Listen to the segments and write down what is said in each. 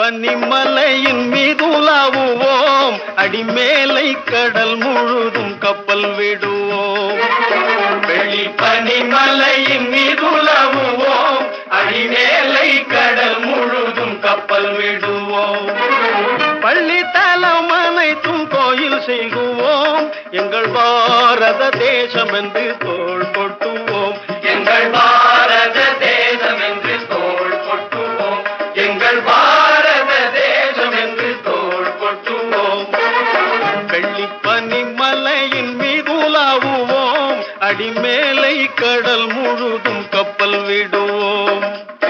பனிமலையின் மீதுலாவுவோம் அடிமேலை கடல் முழுதும் கப்பல் விடுவோம் வெள்ளி பனிமலையின் மீதுலாவுவோம் அடிமேலை கடல் முழுதும் கப்பல் விடுவோம் பள்ளி தலம் அனைத்தும் கோயில் செய்குவோம் எங்கள் பாரத தேசம் என்று தோள் கொட்டுவோம் எங்கள் பாரத தேசம் என்று தோள் கொட்டுவோம் எங்கள் பாரத தேசம் என்று தோள் கொட்டுவோம் வெள்ளி பனிமலையின் மீதுலாவுவோம் அடிமேலை கடல் முழுதும் கப்பல் விடுவோம்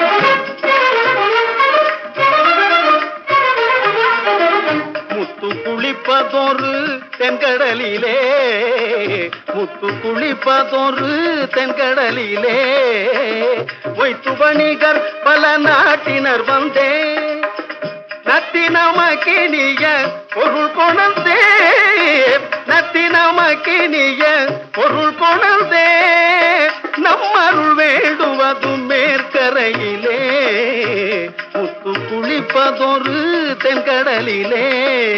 முத்து குளிப்பதொரு தென்கடலிலே முத்து குளிப்பதொரு தென்கடலிலே ஒய்த்து வணிகர் பல நாட்டினர் வந்தே நத்தினமக்கினிய பொருள் கொணர்ந்தே நத்தினமக்கினிய பொருள் கொணர்ந்தே நம்மருள் வேண்டுவது மேற்கரையிலே முத்து குளிப்பதொரு தென்கடலிலே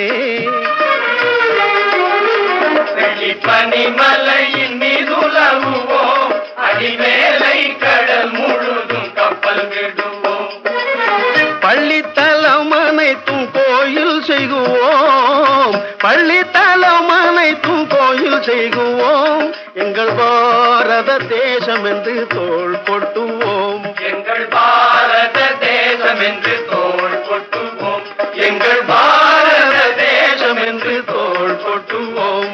பனிமலையின் மீதுலவுவோம் அடிமேலை கடல் முழுதும் கப்பல் விடுவோம் பள்ளித்தலம் அனைத்தும் கோயில் செய்குவோம் பள்ளித்தலம் அனைத்தும் கோயில் செய்குவோம் எங்கள் பாரத தேசம் என்று தோள் கொட்டுவோம் எங்கள் பாரத தேசம் என்று தோள் கொட்டுவோம் எங்கள் பாரத தேசம் என்று தோள் கொட்டுவோம்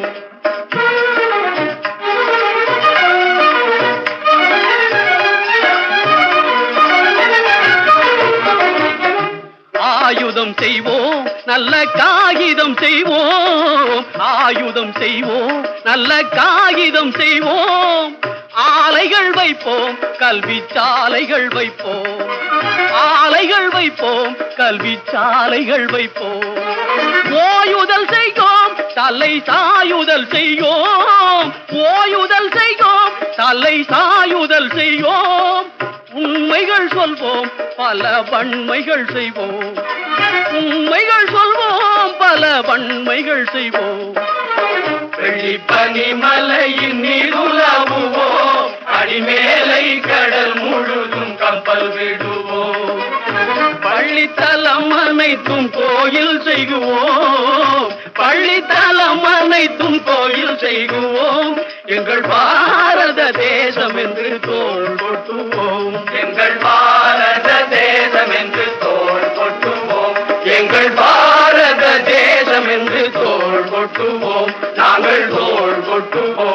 ஆயுதம் செய்வோம் நல்ல காகிதம் செய்வோம் ஆயுதம் செய்வோம் நல்ல காகிதம் செய்வோம் ஆலைகள் வைப்போம் கல்வி சாலைகள் வைப்போம் ஆலைகள் வைப்போம் கல்வி சாலைகள் வைப்போம் ஓயுதல் செய்வோம் தலை சாயுதல் செய்யோம் ஓயுதல் செய்வோம் தலை சாயுதல் செய்யோம் உண்மைகள் சொல்வோம் பல வன்மைகள் செய்வோம் உண்மைகள் சொல்வோம் பல வன்மைகள் செய்வோம் வெள்ளி பனிமலையின் நீருலவுவோம் அடிமேலை கடல் முழுதும் கப்பல் விடுவோம் பள்ளித்தலம் அனைத்தும் கோயில் செய்குவோம் பள்ளித்தலம் அனைத்தும் கோயில் செய்குவோம் எங்கள் பாரத தேசம் என்று தோள் கொட்டுவோம் எங்கள் பாரத தேசம் என்று தோள் கொட்டுவோம் எங்கள் பாரத தேசம் என்று தோள் கொட்டுவோம் நாங்கள் தோள் கொட்டுவோம்